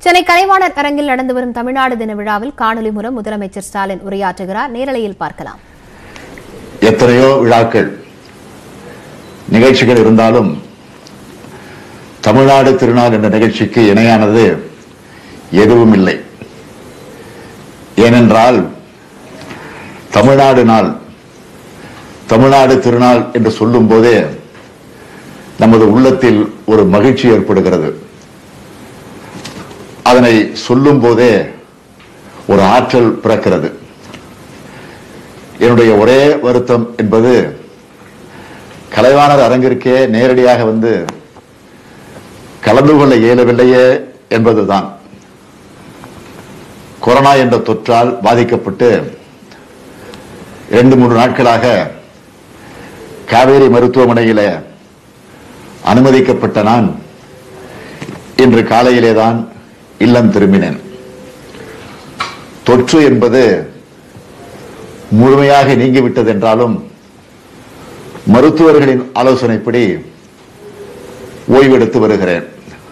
சென்னை கலைவாணர் அரங்கில் நடந்து வரும் தமிழ்நாடு தின விழாவில் காணொலி மூலம் முதலமைச்சர் ஸ்டாலின் உரையாற்றுகிறார் நேரலையில் பார்க்கலாம் எத்தனையோ விழாக்கள் நிகழ்ச்சிகள் இருந்தாலும் தமிழ்நாடு திருநாள் என்ற நிகழ்ச்சிக்கு இணையானது எதுவும் இல்லை ஏனென்றால் தமிழ்நாடு நாள் தமிழ்நாடு திருநாள் என்று சொல்லும் போதே நமது உள்ளத்தில் ஒரு மகிழ்ச்சி ஏற்படுகிறது அதனை சொல்லும் போதே ஒரு ஆற்றல் பிறக்கிறது என்னுடைய ஒரே வருத்தம் என்பது கலைவாணர் அரங்கிற்கே நேரடியாக வந்து கலந்து கொள்ள இயலவில்லையே என்பதுதான் கொரோனா என்ற தொற்றால் பாதிக்கப்பட்டு இரண்டு மூன்று நாட்களாக காவேரி மருத்துவமனையில அனுமதிக்கப்பட்ட நான் இன்று காலையிலேதான் இல்லம் திரும்பினேன் தொற்று என்பது முழுமையாக நீங்கிவிட்டது என்றாலும் மருத்துவர்களின் ஆலோசனைப்படி ஓய்வெடுத்து வருகிறேன்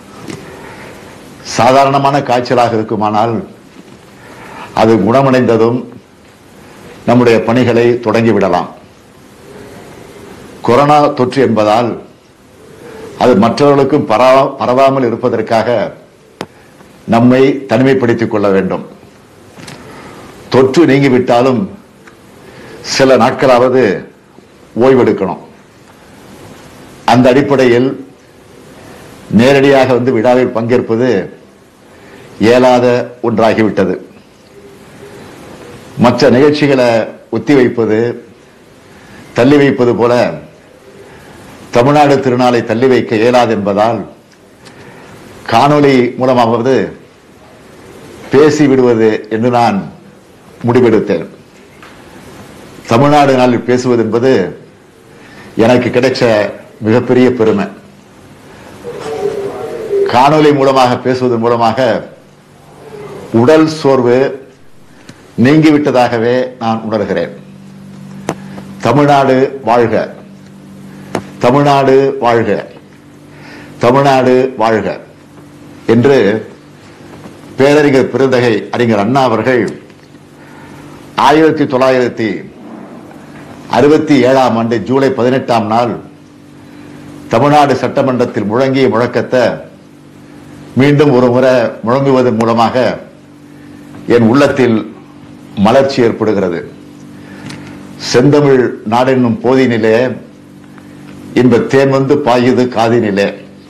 சாதாரணமான காய்ச்சலாக இருக்குமானால் அது குணமடைந்ததும் நம்முடைய பணிகளை தொடங்கிவிடலாம் கொரோனா தொற்று என்பதால் அது மற்றவர்களுக்கும் பரவா பரவாமல் இருப்பதற்காக நம்மை தனிமைப்படுத்திக் கொள்ள வேண்டும் தொற்று நீங்கிவிட்டாலும் சில நாட்களாவது ஓய்வெடுக்கணும் அந்த அடிப்படையில் நேரடியாக வந்து விழாவில் பங்கேற்பது இயலாத ஒன்றாகிவிட்டது மற்ற நிகழ்ச்சிகளை ஒத்தி வைப்பது தள்ளி வைப்பது போல தமிழ்நாடு திருநாளை தள்ளி வைக்க இயலாது என்பதால் காணொளி மூலமாவது பேசி விடுவது என்று நான் முடிவெடுத்தேன் தமிழ்நாடு நாளில் பேசுவது என்பது எனக்கு கிடைச்ச மிகப்பெரிய பெருமை காணொலி மூலமாக பேசுவதன் மூலமாக உடல் சோர்வு நீங்கிவிட்டதாகவே நான் உணர்கிறேன் தமிழ்நாடு வாழ்க தமிழ்நாடு வாழ்க தமிழ்நாடு வாழ்க என்று பேரறிஞர் பெருந்தகை அறிஞர் அண்ணா அவர்கள் ஆயிரத்தி தொள்ளாயிரத்தி அறுபத்தி ஏழாம் ஆண்டு ஜூலை பதினெட்டாம் நாள் தமிழ்நாடு சட்டமன்றத்தில் முழங்கிய முழக்கத்தை மீண்டும் ஒரு முறை முழங்குவதன் மூலமாக என் உள்ளத்தில் மலர்ச்சி ஏற்படுகிறது செந்தமிழ் நாடென்னும் போதினிலே இன்ப தேன் வந்து பாயுது காதினிலே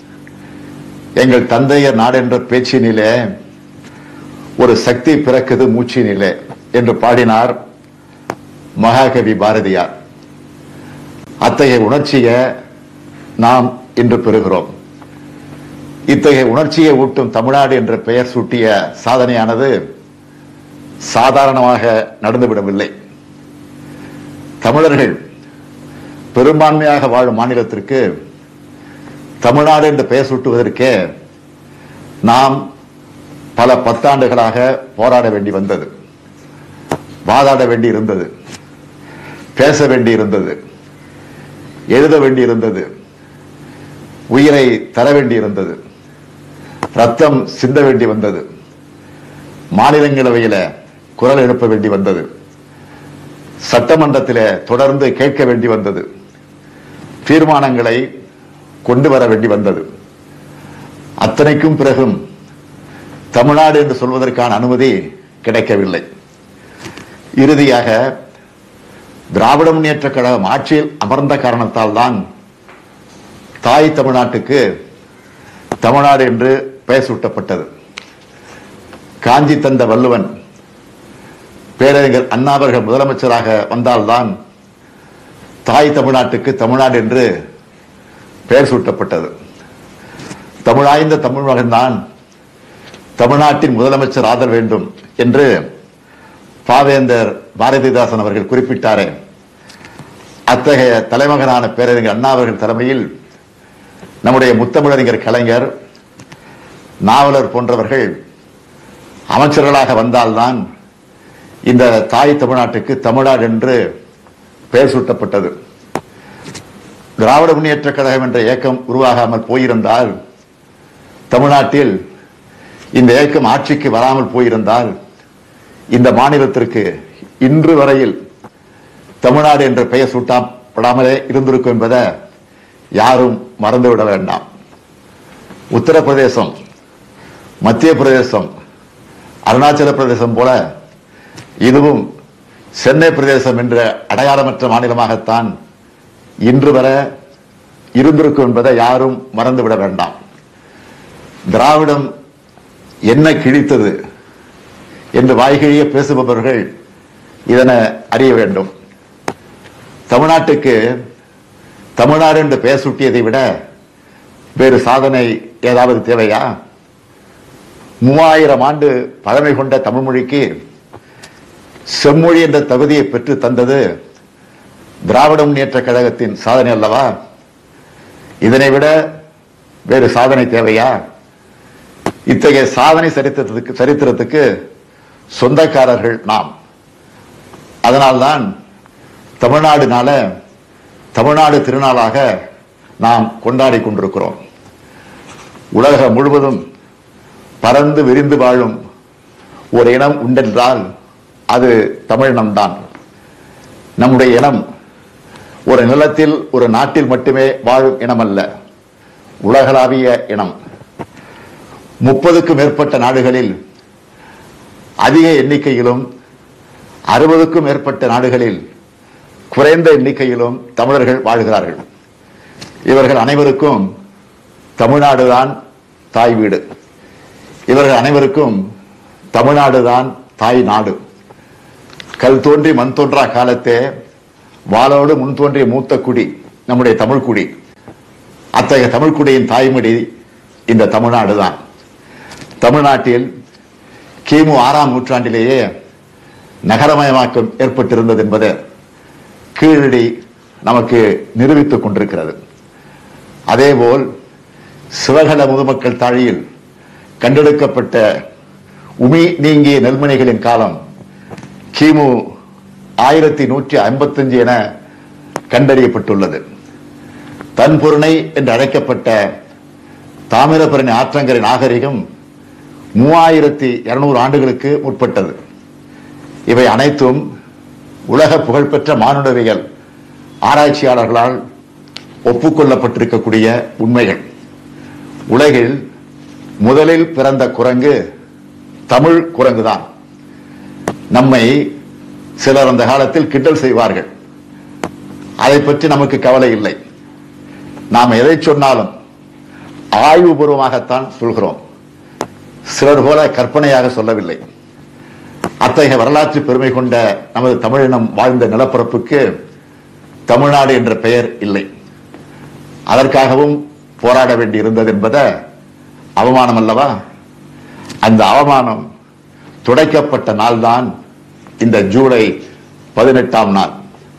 எங்கள் தந்தையர் நாடென்ற பேச்சினிலே ஒரு சக்தி பிறக்குது மூச்சினிலே என்று பாடினார் மகாகவி பாரதியார் அத்தகைய உணர்ச்சியை நாம் இன்று பெறுகிறோம் இத்தகைய உணர்ச்சியை ஊட்டும் தமிழ்நாடு என்ற பெயர் சூட்டிய சாதனையானது சாதாரணமாக நடந்துவிடவில்லை தமிழர்கள் பெரும்பான்மையாக வாழும் மாநிலத்திற்கு தமிழ்நாடு என்று பெயர் சூட்டுவதற்கே நாம் பல பத்தாண்டுகளாக போராட வேண்டி வந்தது வாதாட வேண்டி இருந்தது பேச வேண்டி இருந்தது எழுத வேண்டி இருந்தது உயிரை தர வேண்டி இருந்தது ரத்தம் சிந்த வேண்டி வந்தது மாநிலங்களவையில குரல் எழுப்ப வேண்டி வந்தது சட்டமன்றத்தில் தொடர்ந்து கேட்க வேண்டி வந்தது தீர்மானங்களை கொண்டு வர வேண்டி வந்தது அத்தனைக்கும் பிறகும் தமிழ்நாடு என்று சொல்வதற்கான அனுமதி கிடைக்கவில்லை இறுதியாக திராவிட முன்னேற்ற கழகம் ஆட்சியில் அமர்ந்த காரணத்தால் தான் தாய் தமிழ்நாட்டுக்கு தமிழ்நாடு என்று பெயர் சூட்டப்பட்டது காஞ்சி தந்த வள்ளுவன் பேரறிஞர் அண்ணா அவர்கள் முதலமைச்சராக வந்தால்தான் தாய் தமிழ்நாட்டுக்கு தமிழ்நாடு என்று பெயர் சூட்டப்பட்டது தமிழாய்ந்த தமிழ் மகன்தான் தமிழ்நாட்டின் முதலமைச்சர் ஆதல் வேண்டும் என்று பாவேந்தர் பாரதிதாசன் அவர்கள் குறிப்பிட்டாரே அத்தகைய தலைமகனான பேரறிஞர் அண்ணா அவர்கள் தலைமையில் நம்முடைய முத்தமிழறிஞர் கலைஞர் நாவலர் போன்றவர்கள் அமைச்சர்களாக வந்தால்தான் இந்த தாய் தமிழ்நாட்டுக்கு தமிழ்நாடு என்று பெயர் சூட்டப்பட்டது திராவிட முன்னேற்ற கழகம் என்ற இயக்கம் உருவாகாமல் போயிருந்தால் தமிழ்நாட்டில் இந்த இயக்கம் ஆட்சிக்கு வராமல் போயிருந்தால் இந்த மாநிலத்திற்கு இன்று வரையில் தமிழ்நாடு என்ற பெயர் சூட்டப்படாமலே இருந்திருக்கும் என்பதை யாரும் மறந்துவிட வேண்டாம் உத்தரப்பிரதேசம் மத்திய பிரதேசம் அருணாச்சல பிரதேசம் போல இதுவும் சென்னை பிரதேசம் என்ற அடையாளமற்ற மாநிலமாகத்தான் இன்று வர இருந்திருக்கும் என்பதை யாரும் மறந்துவிட வேண்டாம் திராவிடம் என்ன கிழித்தது என்று வாய்கிழிய பேசுபவர்கள் இதனை அறிய வேண்டும் தமிழ்நாட்டுக்கு தமிழ்நாடு என்று பெயர் சூட்டியதை விட வேறு சாதனை ஏதாவது தேவையா மூவாயிரம் ஆண்டு பழமை கொண்ட தமிழ் மொழிக்கு செம்மொழி என்ற தகுதியை பெற்று தந்தது திராவிட முன்னேற்ற கழகத்தின் சாதனை அல்லவா இதனை விட வேறு சாதனை தேவையா இத்தகைய சாதனை சரித்திரத்துக்கு சரித்திரத்துக்கு சொந்தக்காரர்கள் நாம் அதனால்தான் தமிழ்நாடுனால தமிழ்நாடு திருநாளாக நாம் கொண்டாடி கொண்டிருக்கிறோம் உலகம் முழுவதும் பறந்து விரிந்து வாழும் ஒரு இனம் உண்டென்றால் அது தமிழினம்தான் நம்முடைய இனம் ஒரு நிலத்தில் ஒரு நாட்டில் மட்டுமே வாழும் இனம் அல்ல உலகளாவிய இனம் முப்பதுக்கும் மேற்பட்ட நாடுகளில் அதிக எண்ணிக்கையிலும் அறுபதுக்கும் மேற்பட்ட நாடுகளில் குறைந்த எண்ணிக்கையிலும் தமிழர்கள் வாழ்கிறார்கள் இவர்கள் அனைவருக்கும் தமிழ்நாடுதான் தாய் வீடு இவர்கள் அனைவருக்கும் தமிழ்நாடுதான் தாய் நாடு கல் தோன்றி மண் தோன்றா காலத்தே வாளோடு முன் தோன்றிய மூத்த குடி நம்முடைய தமிழ் குடி அத்தகைய தமிழ் குடியின் தாய்மொழி இந்த தமிழ்நாடு தான் தமிழ்நாட்டில் கிமு ஆறாம் நூற்றாண்டிலேயே நகரமயமாக்கம் ஏற்பட்டிருந்தது என்பது கீழடி நமக்கு நிரூபித்துக் கொண்டிருக்கிறது அதேபோல் சிவகல முதுமக்கள் தாழியில் கண்டெடுக்கப்பட்ட உமி நீங்கிய நெல்மணிகளின் காலம் கிமு ஆயிரத்தி நூற்றி ஐம்பத்தஞ்சு என கண்டறியப்பட்டுள்ளது தன்பொருணை என்று அழைக்கப்பட்ட தாமிரபரணி ஆற்றங்கரை நாகரிகம் மூவாயிரத்தி இருநூறு ஆண்டுகளுக்கு முற்பட்டது இவை அனைத்தும் உலக புகழ்பெற்ற மானுடவியல் ஆராய்ச்சியாளர்களால் ஒப்புக்கொள்ளப்பட்டிருக்கக்கூடிய உண்மைகள் உலகில் முதலில் பிறந்த குரங்கு தமிழ் குரங்குதான் நம்மை சிலர் அந்த காலத்தில் கிண்டல் செய்வார்கள் அதை பற்றி நமக்கு கவலை இல்லை நாம் எதை சொன்னாலும் ஆய்வுபூர்வமாகத்தான் சொல்கிறோம் சிலர் போல கற்பனையாக சொல்லவில்லை அத்தகைய வரலாற்று பெருமை கொண்ட நமது தமிழினம் வாழ்ந்த நிலப்பரப்புக்கு தமிழ்நாடு என்ற பெயர் இல்லை அதற்காகவும் போராட வேண்டி இருந்தது என்பதை அவமானம் அல்லவா அந்த அவமானம் துடைக்கப்பட்ட நாள்தான் இந்த ஜூலை பதினெட்டாம் நாள்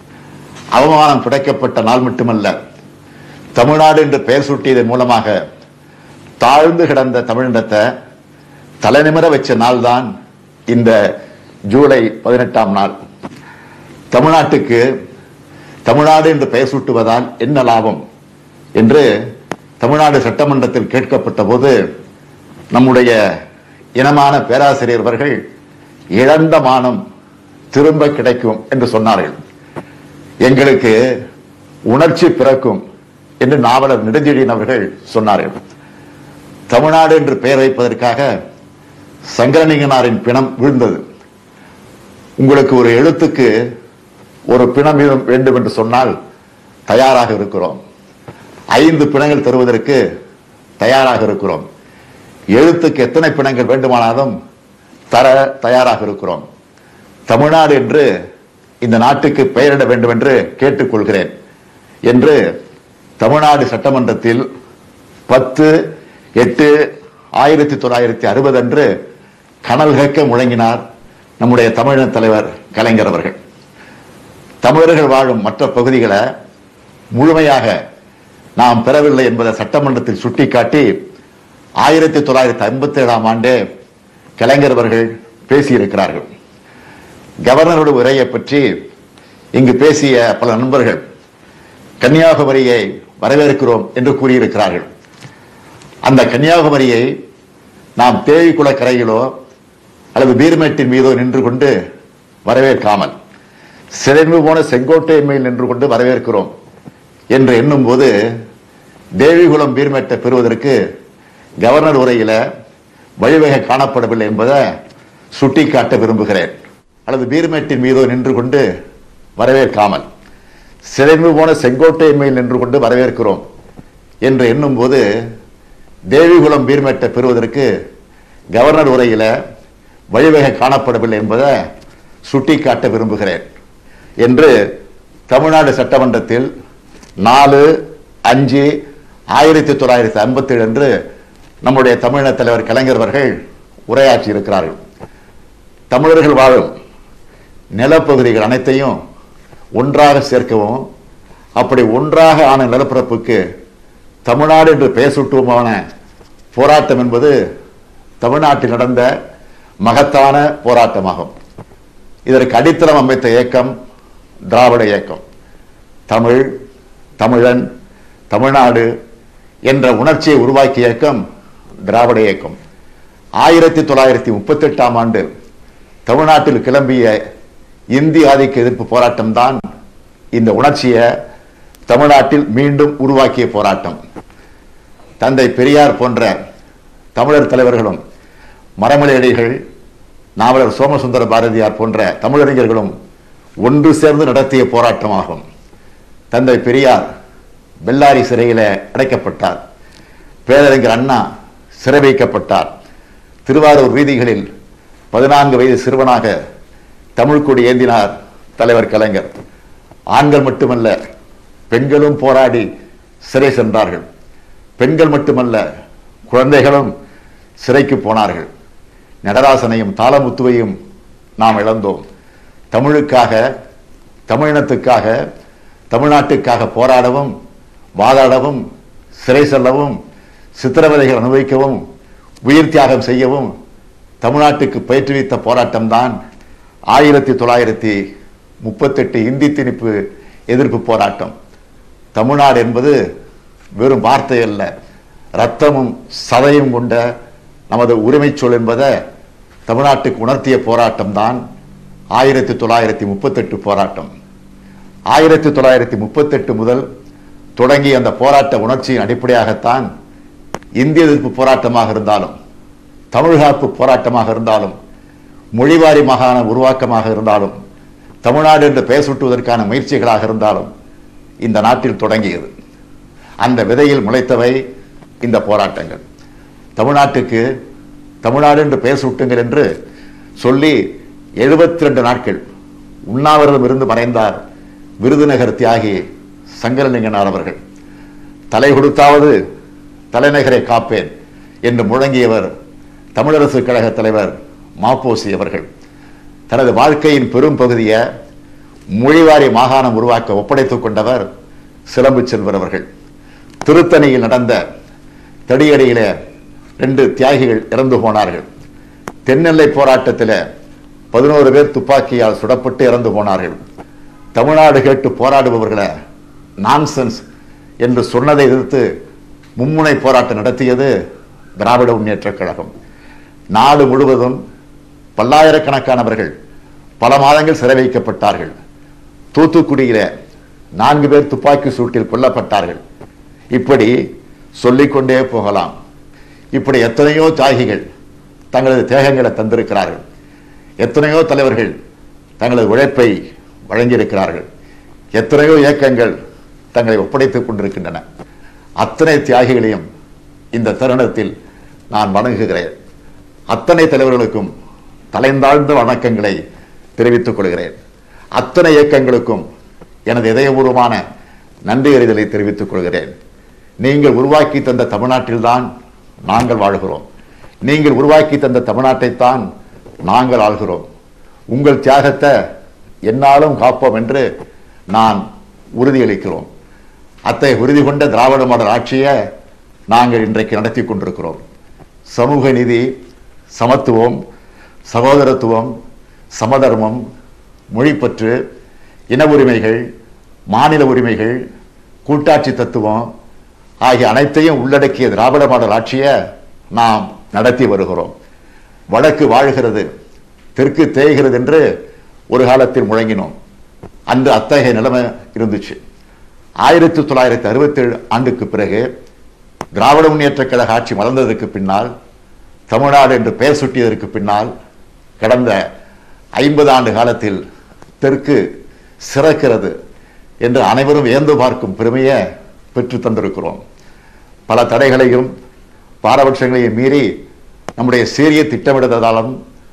அவமானம் துடைக்கப்பட்ட நாள் மட்டுமல்ல தமிழ்நாடு என்று பெயர் சூட்டியதன் மூலமாக தாழ்ந்து கிடந்த தமிழினத்தை தலைநிமிர வச்ச நாள்தான் இந்த ஜூலை பதினெட்டாம் நாள் தமிழ்நாட்டுக்கு தமிழ்நாடு என்று பெயர் சூட்டுவதால் என்ன லாபம் என்று தமிழ்நாடு சட்டமன்றத்தில் கேட்கப்பட்ட போது நம்முடைய இனமான பேராசிரியர் அவர்கள் இழந்த மானம் திரும்ப கிடைக்கும் என்று சொன்னார்கள் எங்களுக்கு உணர்ச்சி பிறக்கும் என்று நாவலர் நெடுஞ்செழியன் அவர்கள் சொன்னார்கள் தமிழ்நாடு என்று பெயர் வைப்பதற்காக சங்கரலிங்கனாரின் பிணம் விழுந்தது உங்களுக்கு ஒரு எழுத்துக்கு ஒரு பிணம் வீதம் வேண்டும் என்று சொன்னால் தயாராக இருக்கிறோம் ஐந்து பிணங்கள் தருவதற்கு தயாராக இருக்கிறோம் எழுத்துக்கு எத்தனை பிணங்கள் வேண்டுமானாலும் தர தயாராக இருக்கிறோம் தமிழ்நாடு என்று இந்த நாட்டுக்கு பெயரிட வேண்டும் என்று கேட்டுக்கொள்கிறேன் என்று தமிழ்நாடு சட்டமன்றத்தில் பத்து எட்டு ஆயிரத்தி தொள்ளாயிரத்தி அறுபது அன்று கனல் கேட்க முழங்கினார் நம்முடைய தமிழின தலைவர் கலைஞர் அவர்கள் தமிழர்கள் வாழும் மற்ற பகுதிகளை முழுமையாக நாம் பெறவில்லை என்பதை சட்டமன்றத்தில் சுட்டிக்காட்டி ஆயிரத்தி தொள்ளாயிரத்தி ஐம்பத்தி ஏழாம் ஆண்டே கலைஞர் அவர்கள் பேசியிருக்கிறார்கள் கவர்னரோட உரையை பற்றி இங்கு பேசிய பல நண்பர்கள் கன்னியாகுமரியை வரவேற்கிறோம் என்று கூறியிருக்கிறார்கள் அந்த கன்னியாகுமரியை நாம் தேவிக்குள கரையிலோ அல்லது பீர்மேட்டின் மீதோ நின்று கொண்டு வரவேற்காமல் சிறைந்து போன செங்கோட்டை மேல் நின்று கொண்டு வரவேற்கிறோம் என்று எண்ணும் போது தேவிகுளம் பீர்மேட்டை பெறுவதற்கு கவர்னர் உரையில வழிவகை காணப்படவில்லை என்பதை சுட்டிக்காட்ட விரும்புகிறேன் அல்லது பீர்மேட்டின் மீதோ நின்று கொண்டு வரவேற்காமல் சிறைந்து போன செங்கோட்டை மேல் நின்று கொண்டு வரவேற்கிறோம் என்று எண்ணும் போது தேவிகுளம் பீர்மேட்டை பெறுவதற்கு கவர்னர் உரையில வழிவகை காணப்படவில்லை என்பதை சுட்டிக்காட்ட விரும்புகிறேன் என்று தமிழ்நாடு சட்டமன்றத்தில் நாலு அஞ்சு ஆயிரத்தி தொள்ளாயிரத்தி ஐம்பத்தி ஏழு அன்று நம்முடைய தமிழின தலைவர் கலைஞர் அவர்கள் உரையாற்றி இருக்கிறார்கள் தமிழர்கள் வாழும் நிலப்பகுதிகள் அனைத்தையும் ஒன்றாக சேர்க்கவும் அப்படி ஒன்றாக ஆன நிலப்பரப்புக்கு தமிழ்நாடு என்று பெயர் சூட்டுவோமான போராட்டம் என்பது தமிழ்நாட்டில் நடந்த மகத்தான போராட்டமாகும் இதற்கு அடித்தளம் அமைத்த இயக்கம் திராவிட இயக்கம் தமிழ் தமிழன் தமிழ்நாடு என்ற உணர்ச்சியை உருவாக்கிய இயக்கம் திராவிட இயக்கம் ஆயிரத்தி தொள்ளாயிரத்தி முப்பத்தி எட்டாம் ஆண்டு தமிழ்நாட்டில் கிளம்பிய இந்தி ஆதிக்க எதிர்ப்பு போராட்டம் தான் இந்த உணர்ச்சியை தமிழ்நாட்டில் மீண்டும் உருவாக்கிய போராட்டம் தந்தை பெரியார் போன்ற தமிழர் தலைவர்களும் மரமலையடிகள் நாவலர் சோமசுந்தர பாரதியார் போன்ற தமிழறிஞர்களும் ஒன்று சேர்ந்து நடத்திய போராட்டமாகும் தந்தை பெரியார் பெல்லாரி சிறையில் அடைக்கப்பட்டார் பேரறிஞர் அண்ணா சிறை வைக்கப்பட்டார் திருவாரூர் வீதிகளில் பதினான்கு வயது சிறுவனாக தமிழ் கொடி ஏந்தினார் தலைவர் கலைஞர் ஆண்கள் மட்டுமல்ல பெண்களும் போராடி சிறை சென்றார்கள் பெண்கள் மட்டுமல்ல குழந்தைகளும் சிறைக்கு போனார்கள் நடராசனையும் தாளமுத்துவையும் நாம் இழந்தோம் தமிழுக்காக தமிழினத்துக்காக தமிழ்நாட்டுக்காக போராடவும் வாதாடவும் சிறை செல்லவும் சித்திரவதைகள் அனுபவிக்கவும் உயிர் தியாகம் செய்யவும் தமிழ்நாட்டுக்கு பயிற்றுவித்த போராட்டம்தான் ஆயிரத்தி தொள்ளாயிரத்தி முப்பத்தெட்டு இந்தி திணிப்பு எதிர்ப்பு போராட்டம் தமிழ்நாடு என்பது வெறும் வார்த்தை அல்ல ரத்தமும் சதையும் கொண்ட நமது உரிமைச் சொல் என்பதை தமிழ்நாட்டுக்கு உணர்த்திய போராட்டம் தான் ஆயிரத்தி தொள்ளாயிரத்தி முப்பத்தெட்டு போராட்டம் ஆயிரத்தி தொள்ளாயிரத்தி முப்பத்தெட்டு முதல் தொடங்கிய அந்த போராட்ட உணர்ச்சியின் அடிப்படையாகத்தான் இந்திய எதிர்ப்பு போராட்டமாக இருந்தாலும் தமிழ்காப்பு போராட்டமாக இருந்தாலும் மொழிவாரி மாகாண உருவாக்கமாக இருந்தாலும் தமிழ்நாடு என்று பெயர் சூட்டுவதற்கான முயற்சிகளாக இருந்தாலும் இந்த நாட்டில் தொடங்கியது அந்த விதையில் முளைத்தவை இந்த போராட்டங்கள் தமிழ்நாட்டுக்கு தமிழ்நாடு என்று பெயர் சூட்டுங்கள் என்று சொல்லி எழுபத்தி ரெண்டு நாட்கள் உண்ணாவிரதம் இருந்து மறைந்தார் விருதுநகர் தியாகி சங்கரலிங்கனார் அவர்கள் தலை கொடுத்தாவது தலைநகரை காப்பேன் என்று முழங்கியவர் தமிழரசு கழக தலைவர் மாப்போசி அவர்கள் தனது வாழ்க்கையின் பெரும் பகுதியை மொழிவாரி மாகாணம் உருவாக்க ஒப்படைத்துக் கொண்டவர் சிலம்பு செல்வர் அவர்கள் திருத்தணியில் நடந்த தடியடியிலே ரெண்டு தியாகிகள் இறந்து போனார்கள் தென்னெல்லை போராட்டத்தில் பதினோரு பேர் துப்பாக்கியால் சுடப்பட்டு இறந்து போனார்கள் தமிழ்நாடு கேட்டு போராடுபவர்களை நான்சென்ஸ் என்று சொன்னதை எதிர்த்து மும்முனை போராட்டம் நடத்தியது திராவிட முன்னேற்றக் கழகம் நாடு முழுவதும் பல்லாயிரக்கணக்கானவர்கள் பல மாதங்கள் சிறை வைக்கப்பட்டார்கள் தூத்துக்குடியில நான்கு பேர் துப்பாக்கி சூட்டில் கொல்லப்பட்டார்கள் இப்படி சொல்லிக்கொண்டே போகலாம் இப்படி எத்தனையோ தியாகிகள் தங்களது தேகங்களை தந்திருக்கிறார்கள் எத்தனையோ தலைவர்கள் தங்களது உழைப்பை வழங்கியிருக்கிறார்கள் எத்தனையோ இயக்கங்கள் தங்களை ஒப்படைத்துக் கொண்டிருக்கின்றன அத்தனை தியாகிகளையும் இந்த தருணத்தில் நான் வணங்குகிறேன் அத்தனை தலைவர்களுக்கும் தலைந்தாழ்ந்த வணக்கங்களை தெரிவித்துக் கொள்கிறேன் அத்தனை இயக்கங்களுக்கும் எனது இதயபூர்வமான நன்றி அறிதலை தெரிவித்துக் கொள்கிறேன் நீங்கள் உருவாக்கி தந்த தமிழ்நாட்டில்தான் நாங்கள் வாழ்கிறோம் நீங்கள் உருவாக்கி தந்த தமிழ்நாட்டைத்தான் நாங்கள் ஆள்கிறோம் உங்கள் தியாகத்தை என்னாலும் காப்போம் என்று நான் உறுதியளிக்கிறோம் அத்தகைய உறுதி கொண்ட திராவிட மாடல் ஆட்சியை நாங்கள் இன்றைக்கு நடத்தி கொண்டிருக்கிறோம் சமூக நீதி சமத்துவம் சகோதரத்துவம் சமதர்மம் மொழிப்பற்று இன உரிமைகள் மாநில உரிமைகள் கூட்டாட்சி தத்துவம் ஆகிய அனைத்தையும் உள்ளடக்கிய திராவிட மாடல் ஆட்சியை நாம் நடத்தி வருகிறோம் வடக்கு வாழ்கிறது தெற்கு தேய்கிறது என்று ஒரு காலத்தில் முழங்கினோம் அன்று அத்தகைய நிலைமை இருந்துச்சு ஆயிரத்தி தொள்ளாயிரத்தி அறுபத்தி ஏழு ஆண்டுக்கு பிறகு திராவிட முன்னேற்ற கழக ஆட்சி மலர்ந்ததற்கு பின்னால் தமிழ்நாடு என்று பெயர் சுட்டியதற்கு பின்னால் கடந்த ஐம்பது ஆண்டு காலத்தில் தெற்கு சிறக்கிறது என்று அனைவரும் வியந்து பார்க்கும் பெருமையை பெற்று தந்திருக்கிறோம் பல தடைகளையும் பாரபட்சங்களையும் மீறி நம்முடைய சீரிய திட்டமிடுதலாலும்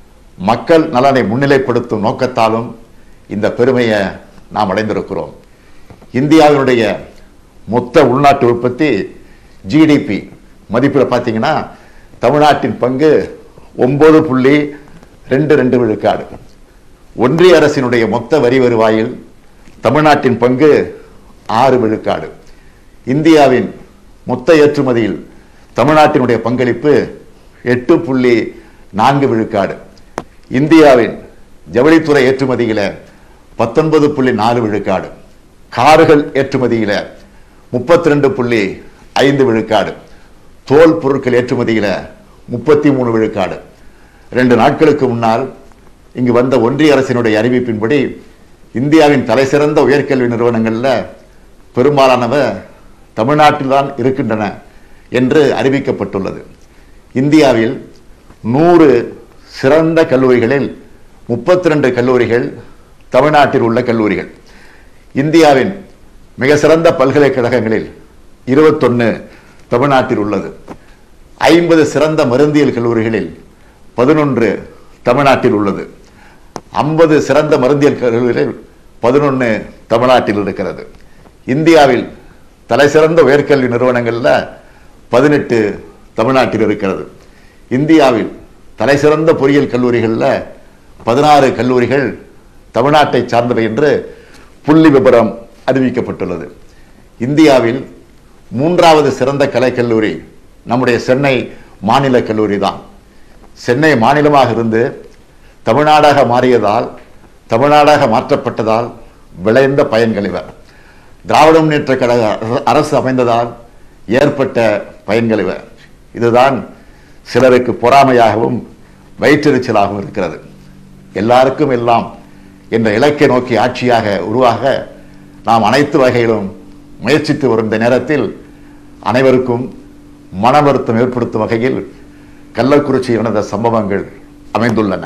மக்கள் நலனை முன்னிலைப்படுத்தும் நோக்கத்தாலும் இந்த பெருமையை நாம் அடைந்திருக்கிறோம் இந்தியாவினுடைய மொத்த உள்நாட்டு உற்பத்தி ஜிடிபி மதிப்பில் பார்த்தீங்கன்னா தமிழ்நாட்டின் பங்கு ஒன்பது புள்ளி ரெண்டு ரெண்டு விழுக்காடு ஒன்றிய அரசினுடைய மொத்த வரி வருவாயில் தமிழ்நாட்டின் பங்கு ஆறு விழுக்காடு இந்தியாவின் மொத்த ஏற்றுமதியில் தமிழ்நாட்டினுடைய பங்களிப்பு எட்டு புள்ளி நான்கு விழுக்காடு இந்தியாவின் ஜவுளித்துறை ஏற்றுமதியில பத்தொன்பது புள்ளி நாலு விழுக்காடு கார்கள் ஏற்றுமதியில முப்பத்தி ரெண்டு புள்ளி ஐந்து விழுக்காடு தோல் பொருட்கள் ஏற்றுமதியில முப்பத்தி மூணு விழுக்காடு ரெண்டு நாட்களுக்கு முன்னால் இங்கு வந்த ஒன்றிய அரசினுடைய அறிவிப்பின்படி இந்தியாவின் தலைசிறந்த உயர்கல்வி நிறுவனங்கள்ல பெரும்பாலானவ தமிழ்நாட்டில்தான் இருக்கின்றன என்று அறிவிக்கப்பட்டுள்ளது இந்தியாவில் நூறு சிறந்த கல்லூரிகளில் முப்பத்தி ரெண்டு கல்லூரிகள் தமிழ்நாட்டில் உள்ள கல்லூரிகள் இந்தியாவின் மிக சிறந்த பல்கலைக்கழகங்களில் இருபத்தொன்னு தமிழ்நாட்டில் உள்ளது ஐம்பது சிறந்த மருந்தியல் கல்லூரிகளில் பதினொன்று தமிழ்நாட்டில் உள்ளது ஐம்பது சிறந்த மருந்தியல் கல்லூரிகளில் பதினொன்று தமிழ்நாட்டில் இருக்கிறது இந்தியாவில் தலைசிறந்த உயர்கல்வி நிறுவனங்கள்ல பதினெட்டு தமிழ்நாட்டில் இருக்கிறது இந்தியாவில் தலைசிறந்த பொறியியல் கல்லூரிகளில் பதினாறு கல்லூரிகள் தமிழ்நாட்டை சார்ந்தவை என்று புள்ளி விபரம் அறிவிக்கப்பட்டுள்ளது இந்தியாவில் மூன்றாவது சிறந்த கலைக்கல்லூரி நம்முடைய சென்னை மாநில கல்லூரி தான் சென்னை மாநிலமாக இருந்து தமிழ்நாடாக மாறியதால் தமிழ்நாடாக மாற்றப்பட்டதால் விளைந்த பயன்கள் இவர் திராவிட முன்னேற்ற கழக அரசு அமைந்ததால் ஏற்பட்ட பயன்கள் இவர் இதுதான் சிலருக்கு பொறாமையாகவும் வயிற்றெரிச்சலாகவும் இருக்கிறது எல்லாருக்கும் எல்லாம் என்ற இலக்கை நோக்கி ஆட்சியாக உருவாக நாம் அனைத்து வகையிலும் முயற்சித்து வரும் இந்த நேரத்தில் அனைவருக்கும் மன வருத்தம் ஏற்படுத்தும் வகையில் கள்ளக்குறிச்சியில் நடந்த சம்பவங்கள் அமைந்துள்ளன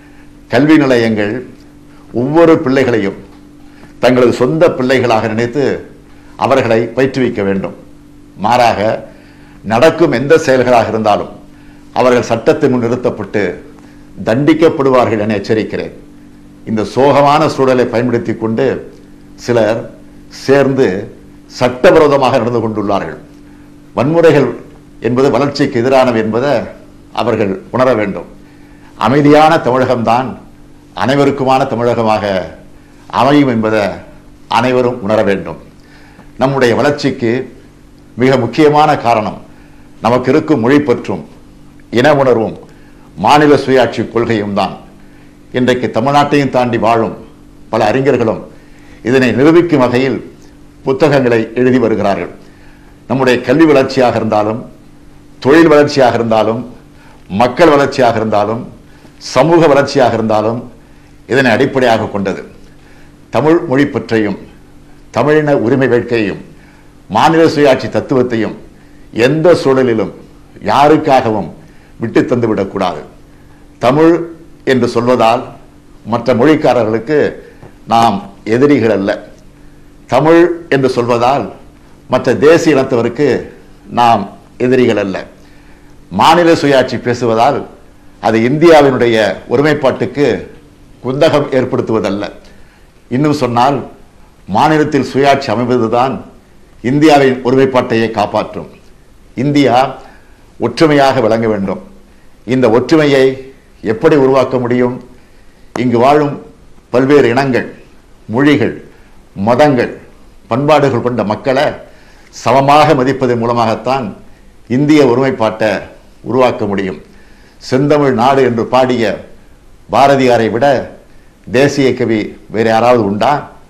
கல்வி நிலையங்கள் ஒவ்வொரு பிள்ளைகளையும் தங்களது சொந்த பிள்ளைகளாக நினைத்து அவர்களை பயிற்றுவிக்க வேண்டும் மாறாக நடக்கும் எந்த செயல்களாக இருந்தாலும் அவர்கள் சட்டத்தின் முன் நிறுத்தப்பட்டு தண்டிக்கப்படுவார்கள் என எச்சரிக்கிறேன் இந்த சோகமான சூழலை பயன்படுத்தி கொண்டு சிலர் சேர்ந்து சட்டவிரோதமாக நடந்து கொண்டுள்ளார்கள் வன்முறைகள் என்பது வளர்ச்சிக்கு எதிரானவை என்பதை அவர்கள் உணர வேண்டும் அமைதியான தமிழகம்தான் அனைவருக்குமான தமிழகமாக அமையும் என்பதை அனைவரும் உணர வேண்டும் நம்முடைய வளர்ச்சிக்கு மிக முக்கியமான காரணம் நமக்கு இருக்கும் மொழி பற்றும் இன உணர்வும் மாநில சுயாட்சி கொள்கையும் தான் இன்றைக்கு தமிழ்நாட்டையும் தாண்டி வாழும் பல அறிஞர்களும் இதனை நிரூபிக்கும் வகையில் புத்தகங்களை எழுதி வருகிறார்கள் நம்முடைய கல்வி வளர்ச்சியாக இருந்தாலும் தொழில் வளர்ச்சியாக இருந்தாலும் மக்கள் வளர்ச்சியாக இருந்தாலும் சமூக வளர்ச்சியாக இருந்தாலும் இதனை அடிப்படையாக கொண்டது தமிழ் மொழி பற்றையும் தமிழின உரிமை வேட்கையும் மாநில சுயாட்சி தத்துவத்தையும் எந்த சூழலிலும் யாருக்காகவும் விட்டு தந்து விடக்கூடாது தமிழ் என்று சொல்வதால் மற்ற மொழிக்காரர்களுக்கு நாம் எதிரிகள் அல்ல தமிழ் என்று சொல்வதால் மற்ற தேசிய இனத்தவருக்கு நாம் எதிரிகள் அல்ல மாநில சுயாட்சி பேசுவதால் அது இந்தியாவினுடைய ஒருமைப்பாட்டுக்கு குந்தகம் ஏற்படுத்துவதல்ல இன்னும் சொன்னால் மாநிலத்தில் சுயாட்சி அமைவதுதான் இந்தியாவின் ஒருமைப்பாட்டையே காப்பாற்றும் இந்தியா ஒற்றுமையாக விளங்க வேண்டும் இந்த ஒற்றுமையை எப்படி உருவாக்க முடியும் இங்கு வாழும் பல்வேறு இனங்கள் மொழிகள் மதங்கள் பண்பாடுகள் கொண்ட மக்களை சமமாக மதிப்பதன் மூலமாகத்தான் இந்திய ஒருமைப்பாட்டை உருவாக்க முடியும் செந்தமிழ் நாடு என்று பாடிய பாரதியாரை விட தேசிய கவி வேறு யாராவது உண்டா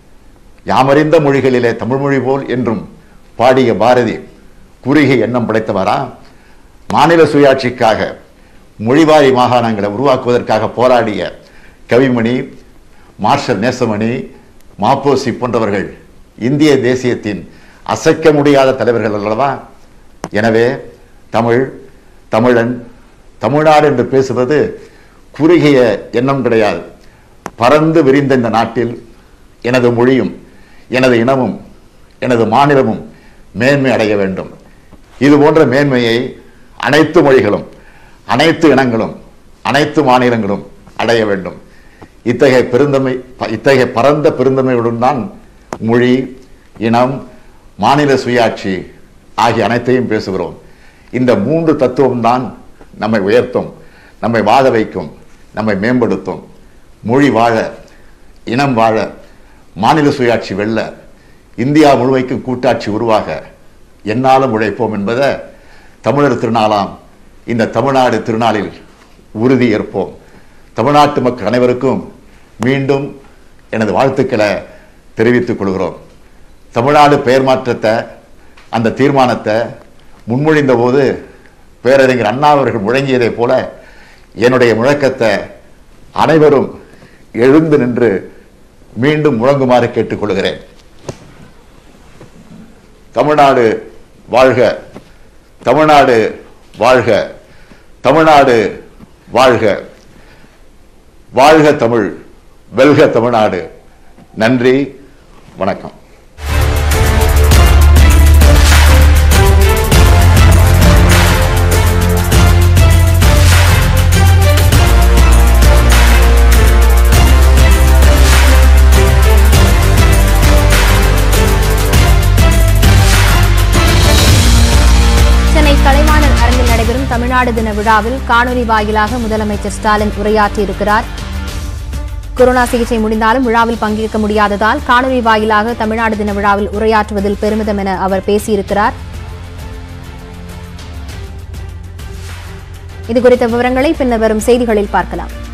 யாமறிந்த மொழிகளிலே தமிழ்மொழி போல் என்றும் பாடிய பாரதி குறுகிய எண்ணம் படைத்தவரா மாநில சுயாட்சிக்காக மொழிவாரி மாகாணங்களை உருவாக்குவதற்காக போராடிய கவிமணி மார்ஷல் நேசமணி மாப்போசி போன்றவர்கள் இந்திய தேசியத்தின் அசைக்க முடியாத தலைவர்கள் அல்லவா எனவே தமிழ் தமிழன் தமிழ்நாடு என்று பேசுவது குறுகிய எண்ணம் கிடையாது பறந்து விரிந்த இந்த நாட்டில் எனது மொழியும் எனது இனமும் எனது மாநிலமும் மேன்மை அடைய வேண்டும் இது போன்ற மேன்மையை அனைத்து மொழிகளும் அனைத்து இனங்களும் அனைத்து மாநிலங்களும் அடைய வேண்டும் இத்தகைய பெருந்தமை இத்தகைய பரந்த பெருந்தமையுடன் தான் மொழி இனம் மாநில சுயாட்சி ஆகிய அனைத்தையும் பேசுகிறோம் இந்த மூன்று தத்துவம் தான் நம்மை உயர்த்தும் நம்மை வாழ வைக்கும் நம்மை மேம்படுத்தும் மொழி வாழ இனம் வாழ மாநில சுயாட்சி வெல்ல இந்தியா முழுமைக்கும் கூட்டாட்சி உருவாக என்னாலும் உழைப்போம் என்பதை தமிழர் திருநாளாம் இந்த தமிழ்நாடு திருநாளில் உறுதி ஏற்போம் தமிழ்நாட்டு மக்கள் அனைவருக்கும் மீண்டும் எனது வாழ்த்துக்களை தெரிவித்துக் கொள்கிறோம் தமிழ்நாடு பெயர் மாற்றத்தை அந்த தீர்மானத்தை முன்மொழிந்த போது பேரறிஞர் அண்ணா அவர்கள் முழங்கியதைப் போல என்னுடைய முழக்கத்தை அனைவரும் எழுந்து நின்று மீண்டும் முழங்குமாறு கேட்டுக்கொள்கிறேன் தமிழ்நாடு வாழ்க தமிழ்நாடு வாழ்க தமிழ்நாடு வாழ்க வாழ்க தமிழ் வெல்க தமிழ்நாடு நன்றி வணக்கம் சென்னை கலைவாணர் அரங்கில் நடைபெறும் தமிழ்நாடு தின விழாவில் காணொலி வாயிலாக முதலமைச்சர் ஸ்டாலின் உரையாற்றியிருக்கிறார் கொரோனா சிகிச்சை முடிந்தாலும் விழாவில் பங்கேற்க முடியாததால் காணொலி வாயிலாக தமிழ்நாடு தின விழாவில் உரையாற்றுவதில் பெருமிதம் என அவர் பேசியிருக்கிறார் இதுகுறித்த விவரங்களை பின்னர் வரும் செய்திகளில் பார்க்கலாம்